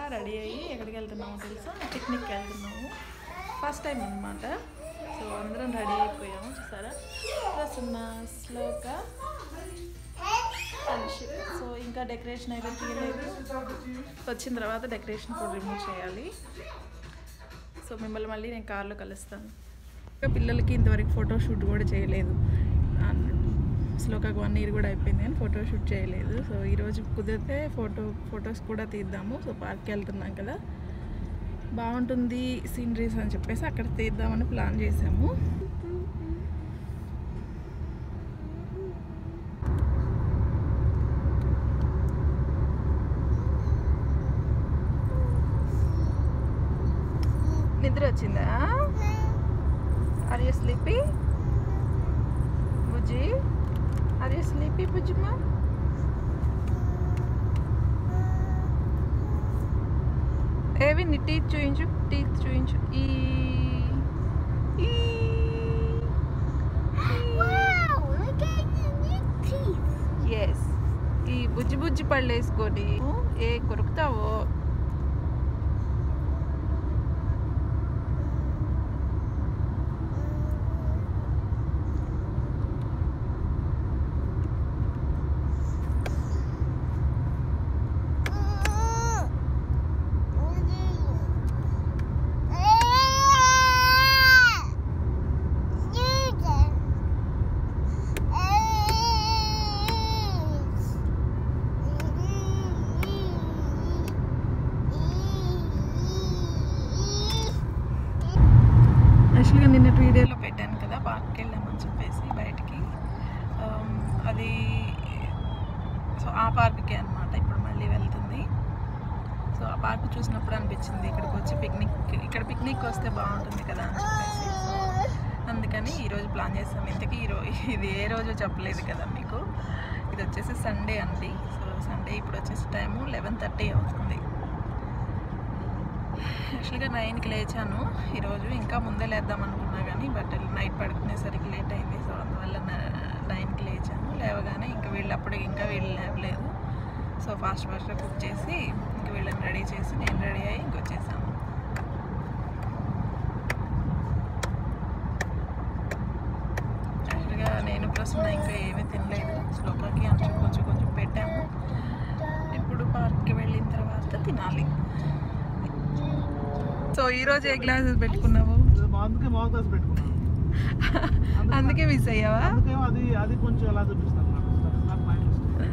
Ready అయ్యి ఎక్కడికి వెళ్తున్నామో తెలుసా పిక్నిక్కి వెళ్తున్నాము ఫస్ట్ టైం అనమాట సో అందరం రెడీ అయిపోయాము చూసారా ప్రసన్న శ్లోక ఫ్రెండ్షిప్ సో ఇంకా డెకరేషన్ అయితే తీయలేదు వచ్చిన తర్వాత డెకరేషన్ కూడా రిమూవ్ చేయాలి సో మిమ్మల్ని మళ్ళీ నేను కార్లో కలుస్తాను ఇంకా పిల్లలకి ఇంతవరకు ఫోటో షూట్ కూడా చేయలేదు శ్లోకకు వన్ ఇయర్ కూడా అయిపోయింది కానీ ఫోటో షూట్ చేయలేదు సో ఈరోజు కుదిరితే ఫోటో ఫొటోస్ కూడా తీద్దాము సో పార్క్కి వెళ్తున్నాం కదా బాగుంటుంది సీనరీస్ అని చెప్పేసి అక్కడ తీద్దామని ప్లాన్ చేసాము నిద్ర వచ్చిందా ఆర్ యూ స్లీపీ బుజ్జి ఆర్ యూ స్లీపీ బుజ్జిమా ఏవి నీ టీత్ చూయించు టీత్ చూయించు ఈ ఈ. Wow, look at your new teeth. Yes ఈ బుజ్జి బుజ్జి పళ్ళు వేసుకొని ఏ కొరుకుతావో యాక్చువల్గా నిన్నటి వీడియోలో పెట్టాను కదా పార్క్కి వెళ్ళామని చెప్పేసి బయటికి Um, అది సో ఆ పార్క్కి అనమాట ఇప్పుడు మళ్ళీ వెళ్తుంది సో ఆ పార్క్ చూసినప్పుడు అనిపించింది ఇక్కడికి వచ్చి పిక్నిక్ ఇక్కడ పిక్నిక్ వస్తే బాగుంటుంది కదా అని చెప్పేసి సో అందుకని ఈరోజు ప్లాన్ చేసాం ఇంతకీ ఈరోజు ఇది ఏ రోజు చెప్పలేదు కదా మీకు ఇది వచ్చేసి సండే అండి సో సండే ఇప్పుడు వచ్చేసి టైము లెవెన్ థర్టీ అవుతుంది యాక్చువల్గా నైన్కి లేచాను ఈరోజు ఇంకా ముందే లేద్దాం అనుకున్నా కానీ బట్ నైట్ పడుకునేసరికి లేట్ అయింది సో అందువల్ల నైన్కి లేచాను లేవగానే ఇంకా వీళ్ళు అప్పటికి ఇంకా వీళ్ళు లేవలేదు సో ఫాస్ట్ ఫాస్ట్గా కుక్ చేసి ఇంక వీళ్ళని రెడీ చేసి నేను రెడీ అయ్యి ఇంకొచ్చేసాను యాక్చువల్గా నేను ప్రస్తుతం ఇంకా ఏమీ తినలేదు శ్లోకాకి అంచు కొంచెం కొంచెం పెట్టాము ఇప్పుడు పార్క్కి వెళ్ళిన తర్వాత తినాలి సో ఈరోజు ఏ గ్లాసెస్ పెట్టుకున్నావు అందుకే మౌత్ గ్లాస్ పెట్టుకున్నాను అందుకే మిస్ అయ్యావా అందుకే అది అది కొంచెం ఎలా చూపిస్తాను నాకు my mistake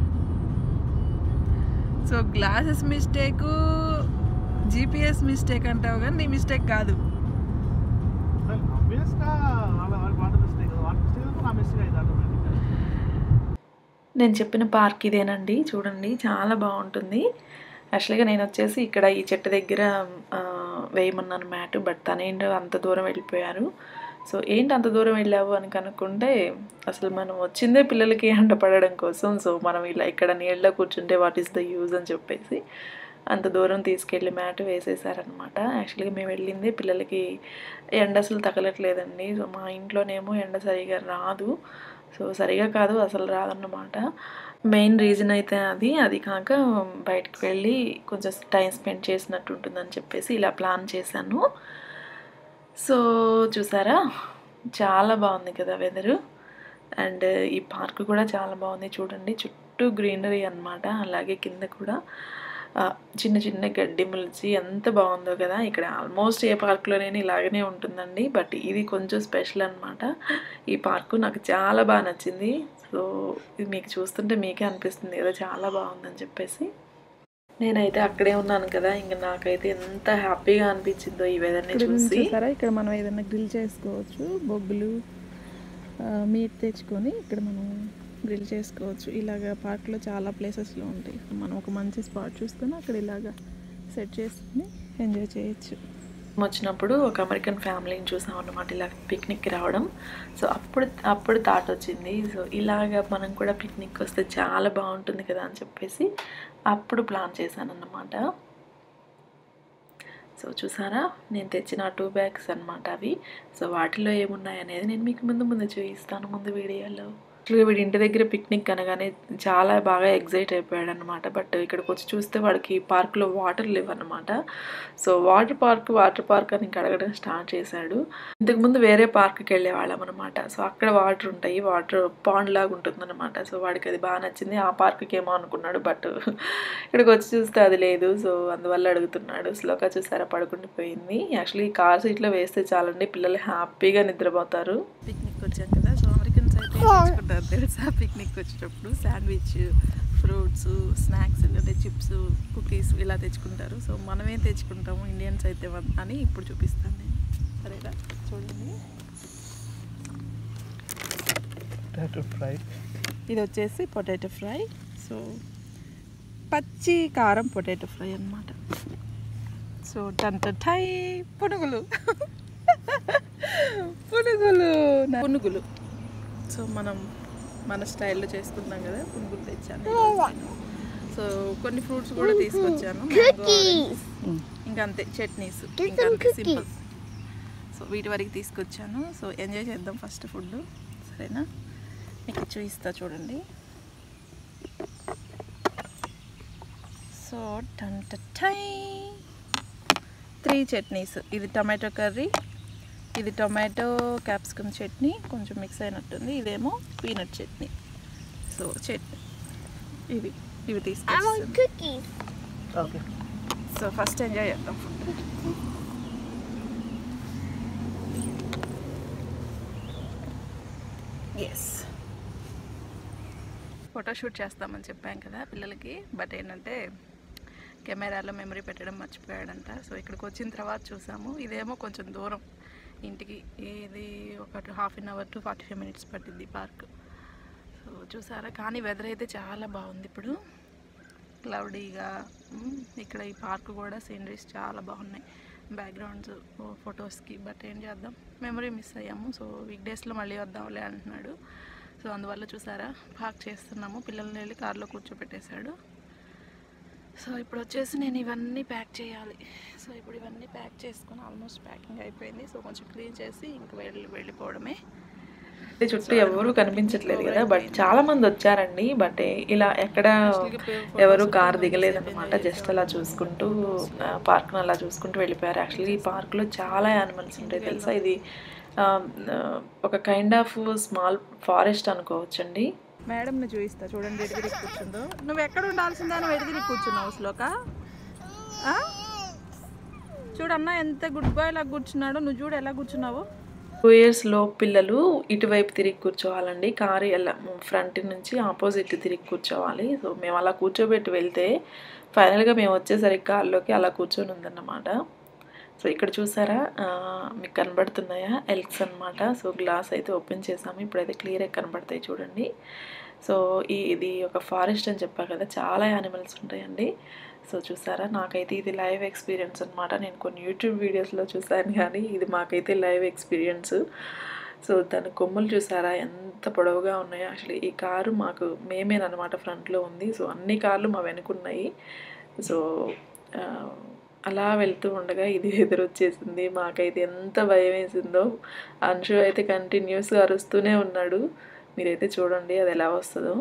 so glasses mistake GPS mistake అంటావు కానీ నీ మిస్టేక్ కాదు ఆబ్వియస్గా వాళ్ళ వాళ్ళ వాటర్ మిస్టేక్ వాటర్ మిస్టేక్ నా మిస్టేక్ అయితే ఆటోమేటిక్గా నేను చెప్పిన పార్క్ ఇదేనండి చూడండి చాలా బాగుంటుంది యాక్చువల్గా నేను వచ్చేసి ఇక్కడ ఈ చెట్టు దగ్గర ఆ, వేయమన్నాను మ్యాట్ బట్ తనేంటో అంత దూరం వెళ్ళిపోయారు సో ఏంటి అంత దూరం వెళ్ళావు అని కనుక్కుంటే అసలు మనం వచ్చిందే పిల్లలకి ఎండ పడడం కోసం సో మనం ఇలా ఇక్కడ నీళ్ళలో కూర్చుంటే వాట్ ఈస్ ద యూజ్ అని చెప్పేసి అంత దూరం తీసుకెళ్ళి మ్యాట్ వేసేసారనమాట యాక్చువల్గా మేము వెళ్ళింది పిల్లలకి ఎండ అసలు తగలట్లేదండి సో మా ఇంట్లోనేమో ఎండ సరిగా రాదు సో సరిగా కాదు అసలు రాదన్నమాట మెయిన్ రీజన్ అయితే అది అది కాక బయటకు వెళ్ళి కొంచెం టైం స్పెండ్ చేసినట్టు ఉంటుందని చెప్పేసి ఇలా ప్లాన్ చేశాను సో చూసారా చాలా బాగుంది కదా వెదరు అండ్ ఈ పార్క్ కూడా చాలా బాగుంది చూడండి చుట్టూ గ్రీనరీ అన్నమాట అలాగే కింద కూడా ఆ, చిన్న చిన్న గడ్డి ములిచి ఎంత బాగుందో కదా ఇక్కడ ఆల్మోస్ట్ ఏ పార్క్లోనైనా ఇలాగనే ఉంటుందండి బట్ ఇది కొంచెం స్పెషల్ అనమాట ఈ పార్కు నాకు చాలా బాగా నచ్చింది సో ఇది మీకు చూస్తుంటే మీకే అనిపిస్తుంది కదా చాలా బాగుందని చెప్పేసి నేనైతే అక్కడే ఉన్నాను కదా ఇంకా నాకైతే ఎంత హ్యాపీగా అనిపించిందో ఈ వెదర్ని చూసి చూసారా ఇక్కడ మనం ఏదైనా గ్రిల్ చేసుకోవచ్చు బొగ్గులు మీట్ తెచ్చుకొని ఇక్కడ మనం గ్రిల్ చేసుకోవచ్చు ఇలాగ పార్క్లో చాలా ప్లేసెస్లో ఉంటాయి మనం ఒక మంచి స్పాట్ చూసుకొని అక్కడ ఇలాగ సెట్ చేసుకుని ఎంజాయ్ చేయొచ్చు వచ్చినప్పుడు ఒక అమెరికన్ ఫ్యామిలీని చూసాం అన్నమాట ఇలా పిక్నిక్కి రావడం సో అప్పుడు అప్పుడు థాట్ వచ్చింది సో ఇలాగ మనం కూడా పిక్నిక్ వస్తే చాలా బాగుంటుంది కదా అని చెప్పేసి అప్పుడు ప్లాన్ చేశాను అన్నమాట సో చూసారా నేను తెచ్చిన టూ బ్యాగ్స్ అన్నమాట అవి సో వాటిలో ఏమున్నాయి అనేది నేను మీకు ముందు ముందు చూపిస్తాను ముందు వీడియోలో యాక్చువల్గా వీడి ఇంటి దగ్గర పిక్నిక్ అనగానే చాలా బాగా ఎగ్జైట్ అయిపోయాడు అనమాట బట్ ఇక్కడికి వచ్చి చూస్తే వాడికి పార్క్లో వాటర్ లేవు అనమాట so water park water park అని ఇంక అడగడం స్టార్ట్ చేశాడు ఇంతకుముందు వేరే పార్క్కి వెళ్ళేవాళ్ళం అనమాట సో అక్కడ వాటర్ ఉంటాయి వాటర్ పాండ్ లాగా ఉంటుందన్నమాట సో వాడికి అది బాగా నచ్చింది ఆ పార్క్కి ఏమో అనుకున్నాడు బట్ ఇక్కడికి వచ్చి చూస్తే అది లేదు సో అందువల్ల అడుగుతున్నాడు స్లోగా చూసారా పడుకుండి పోయింది యాక్చువల్లీ కార్ సీట్లో వేస్తే చాలండి పిల్లలు హ్యాపీగా నిద్రపోతారు పిక్నిక్ వచ్చాం కదా సో అమెరికన్స్ అయితే తెచ్చుకుంటారు తెలుసా పిక్నిక్ వచ్చేటప్పుడు శాండ్విచ్ ఫ్రూట్స్ స్నాక్స్ అంటే చిప్స్ కుకీస్ ఇలా తెచ్చుకుంటారు సో మనమేం తెచ్చుకుంటాము ఇండియన్స్ అయితే వన్- అని ఇప్పుడు చూపిస్తాను నేను సరేనా చూడండి Potato fry. ఇది వచ్చేసి పొటాటో ఫ్రై సో పచ్చి కారం పొటాటో ఫ్రై అన్నమాట సో టంట టై పునుగులు పునుగులు నా- పునుగులు సో మనం మన స్టైల్లో చేసుకుందాం కదా పునుగులు తెచ్చాను సో కొన్ని ఫ్రూట్స్ కూడా తీసుకొచ్చాను మ్యాంగో Cookies. ఇంకా అంతే చట్నీస్ Get ఇంకా some అంతే cookies. సింపుల్ సో వీటి వరకు తీసుకొచ్చాను సో ఎంజాయ్ చేద్దాం ఫస్ట్ ఫుడ్ సరేనా మీకు చూపిస్తా చూడండి సో టంట టై త్రీ చట్నీస్ ఇది టమాటో కర్రీ ఇది టొమాటో క్యాప్సికమ్ చట్నీ కొంచెం మిక్స్ అయినట్టుంది ఇదేమో పీనట్ చట్నీ సో చట్నీ ఇవి ఇవి I want తీసుకొచ్చాను cookies. Okay. So first enjoy చేద్దాం ఫుడ్ ఎస్ ఫోటోషూట్ చేస్తామని చెప్పాం కదా పిల్లలకి బట్ ఏంటంటే కెమెరాలో మెమరీ పెట్టడం మర్చిపోయాడంట సో ఇక్కడికి వచ్చిన తర్వాత చూసాము ఇదేమో కొంచెం దూరం ఇంటికి ఇది ఒక half an hour to forty five minutes పట్టింది పార్క్ సో చూసారా కానీ వెదర్ అయితే చాలా బాగుంది ఇప్పుడు క్లౌడీగా మ్, ఇక్కడ ఈ పార్క్ కూడా సీనరీస్ చాలా బాగున్నాయి బ్యాక్గ్రౌండ్స్ ఫొటోస్కి బట్ ఏం చేద్దాం మెమరీ మిస్ అయ్యాము సో వీక్ డేస్లో మళ్ళీ వద్దాంలే అంటున్నాడు సో అందువల్ల చూసారా పార్క్ చేస్తున్నాము పిల్లల్ని వెళ్ళి కార్లో కూర్చోపెట్టేశాడు సో ఇప్పుడు వచ్చేసి నేను ఇవన్నీ ప్యాక్ చేయాలి సో ఇప్పుడు ఇవన్నీ ప్యాక్ చేసుకొని ఆల్మోస్ట్ ప్యాకింగ్ అయిపోయింది సో కొంచెం క్లీన్ చేసి ఇంక వెళ్ళి వెళ్ళిపోవడమే చుట్టూ ఎవరు కనిపించట్లేదు కదా బట్ చాలా మంది వచ్చారండి బట్ ఇలా ఎక్కడ ఎవరు కార్ దిగలేదు అనమాట జస్ట్ అలా చూసుకుంటూ పార్క్ అలా చూసుకుంటూ వెళ్ళిపోయారు యాక్చువల్లీ ఈ పార్క్ లో చాలా యానిమల్స్ ఉంటాయి తెలుసా ఇది ఆ, ఆ, ఒక కైండ్ ఆఫ్ స్మాల్ ఫారెస్ట్ అనుకోవచ్చండి మేడంని చూపిస్తా చూడండి ఎటు తిరిగి కూర్చుందో నువ్వు ఎక్కడ ఉండాల్సిందా నువ్వు ఎటు తిరిగి కూర్చున్నావు శ్లోక ఆ? చూడన్నా ఎంత గుడ్ బాయ్ లాగా కూర్చున్నాడో నువ్వు చూడు ఎలా కూర్చున్నావు టూ ఇయర్స్ లో పిల్లలు ఇటువైపు తిరిగి కూర్చోవాలండి కారు ఎలా ఫ్రంట్ నుంచి ఆపోజిట్ తిరిగి కూర్చోవాలి సో మేము అలా కూర్చోబెట్టి వెళ్తే ఫైనల్గా మేము వచ్చేసరికి కార్లోకి అలా కూర్చొని ఉందన్నమాట సో ఇక్కడ చూసారా ఆ, మీకు కనబడుతున్నాయా ఎల్క్స్ అన్నమాట సో గ్లాస్ అయితే ఓపెన్ చేసాము ఇప్పుడైతే క్లియర్గా కనబడతాయి చూడండి సో ఈ ఇది ఒక ఫారెస్ట్ అని చెప్పా కదా చాలా యానిమల్స్ ఉంటాయండి సో చూసారా నాకైతే ఇది లైవ్ ఎక్స్పీరియన్స్ అనమాట నేను కొన్ని యూట్యూబ్ వీడియోస్లో చూసాను కానీ ఇది మాకైతే లైవ్ ఎక్స్పీరియన్స్ సో దాని కొమ్ములు చూసారా ఎంత పొడవుగా ఉన్నాయో యాక్చువల్లీ ఈ కారు మాకు మేమేనమాట ఫ్రంట్లో ఉంది సో అన్ని కార్లు మా వెనుకున్నాయి సో ఆ, అలా వెళ్తూ ఉండగా ఇది ఎదురొచ్చేసింది మాకైతే ఎంత భయం వేసిందో అంశు అయితే కంటిన్యూస్గా అరుస్తూనే ఉన్నాడు మీరైతే చూడండి అది ఎలా వస్తుందో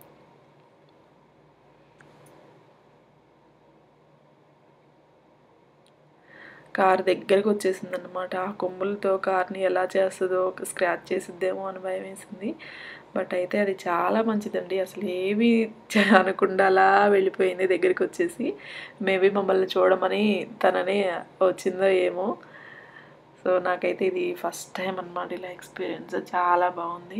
కార్ దగ్గరకు వచ్చేసింది అనమాట ఆ కొమ్ములతో కార్ని ఎలా చేస్తుందో ఒక స్క్రాచ్ చేసిద్దేమో అని భయం వేసింది బట్ అయితే అది చాలా మంచిదండి అసలు ఏమీ చే- అనకుండా అలా వెళ్ళిపోయింది దగ్గరికి వచ్చేసి మేబీ మమ్మల్ని చూడమని తననే వచ్చిందో ఏమో సో నాకైతే ఇది ఫస్ట్ టైం అనమాట ఇలా ఎక్స్పీరియన్స్ చాలా బాగుంది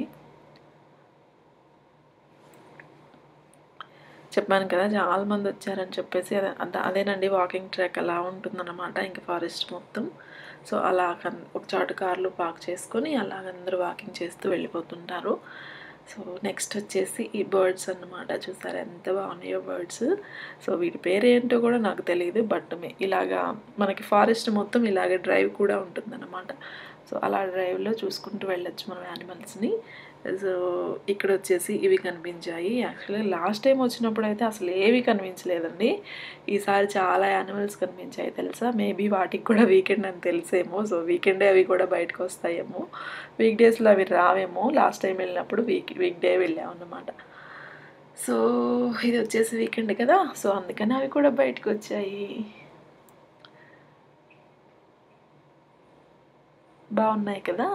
చెప్పాను కదా చాలా మంది వచ్చారని చెప్పేసి అదే అద- అదేనండి వాకింగ్ ట్రాక్ అలా ఉంటుందన్నమాట ఇంకా ఫారెస్ట్ మొత్తం సో అలా కన్- ఒక చాటు కార్లు పార్క్ చేసుకొని అలాగ అందరూ వాకింగ్ చేస్తూ వెళ్ళిపోతుంటారు సో నెక్స్ట్ వచ్చేసి ఈ బర్డ్స్ అన్నమాట చూసారు ఎంత బాగున్నాయో బర్డ్స్ సో వీటి పేరు ఏంటో కూడా నాకు తెలియదు బట్ మే- ఇలాగా మనకి ఫారెస్ట్ మొత్తం ఇలాగే డ్రైవ్ కూడా ఉంటుందన్నమాట సో అలా డ్రైవ్లో చూసుకుంటూ వెళ్ళొచ్చు మనం యానిమల్స్ని సో ఇక్కడ వచ్చేసి ఇవి కనిపించాయి యాక్చువల్గా లాస్ట్ టైం వచ్చినప్పుడు అయితే అసలు ఏవి కనిపించలేదండి ఈసారి చాలా యానిమల్స్ కనిపించాయి తెలుసా మేబీ వాటికి కూడా వీకెండ్ అని తెలిసేమో సో వీకెండే అవి కూడా బయటకు వస్తాయేమో వీక్ డేస్లో అవి రావేమో లాస్ట్ టైం వెళ్ళినప్పుడు వీక్ వీక్ డే వెళ్ళామన్నమాట సో ఇది వచ్చేసి వీకెండ్ కదా సో అందుకని అవి కూడా బయటకు వచ్చాయి బాగున్నాయి కదా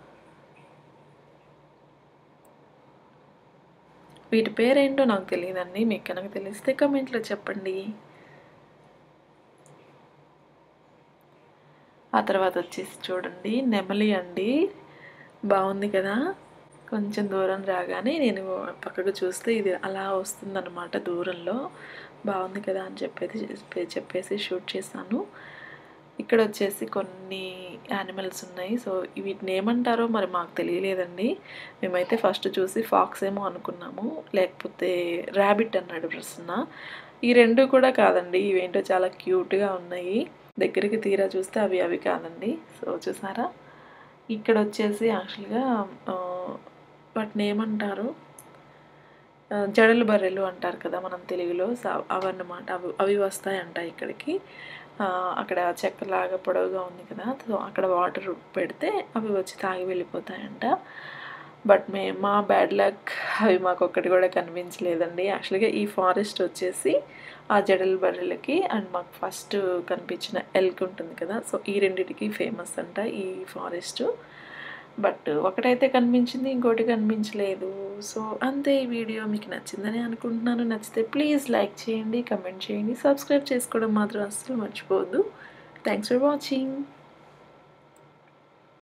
వీటి పేరేంటో నాకు తెలియదండి మీకు కనుక తెలిస్తే కమెంట్లో చెప్పండి ఆ తర్వాత వచ్చేసి చూడండి నెమలి అండి బాగుంది కదా కొంచెం దూరం రాగానే నేను పక్కకు చూస్తే ఇది అలా వస్తుందన్నమాట దూరంలో బాగుంది కదా అని చెప్పేసి చెప్పేసి షూట్ చేశాను ఇక్కడ వచ్చేసి కొన్ని యానిమల్స్ ఉన్నాయి సో వీటిని ఏమంటారో మరి మాకు తెలియలేదండి మేమైతే ఫస్ట్ చూసి ఫాక్స్ ఏమో అనుకున్నాము లేకపోతే ర్యాబిట్ అన్నాడు ప్రసన్న ఈ రెండు కూడా కాదండి ఇవేంటో చాలా క్యూట్గా ఉన్నాయి దగ్గరికి తీరా చూస్తే అవి అవి కాదండి సో చూసారా ఇక్కడ వచ్చేసి యాక్చువల్గా వాటిని ఏమంటారు జడలు బర్రెలు అంటారు కదా మనం తెలుగులో సో అవన్నమాట అవి అవి వస్తాయంట ఇక్కడికి అక్కడ చెక్కలాగా పొడవుగా ఉంది కదా సో అక్కడ వాటర్ పెడితే అవి వచ్చి తాగి వెళ్ళిపోతాయంట బట్ మే మా బ్యాడ్ లక్ అవి మాకు ఒక్కటి కూడా కనిపించలేదండి యాక్చువల్గా ఈ ఫారెస్ట్ వచ్చేసి ఆ జడల బర్రెలకి అండ్ మాకు ఫస్ట్ కనిపించిన ఎల్క్ ఉంటుంది కదా సో ఈ రెండిటికి ఫేమస్ అంట ఈ ఫారెస్ట్ బట్ ఒకటైతే కనిపించింది ఇంకోటి కనిపించలేదు సో అంతే ఈ వీడియో మీకు నచ్చిందని అనుకుంటున్నాను నచ్చితే ప్లీజ్ లైక్ చేయండి కమెంట్ చేయండి సబ్స్క్రైబ్ చేసుకోవడం మాత్రం అస్సలు మర్చిపోవద్దు థ్యాంక్స్ ఫర్ వాచింగ్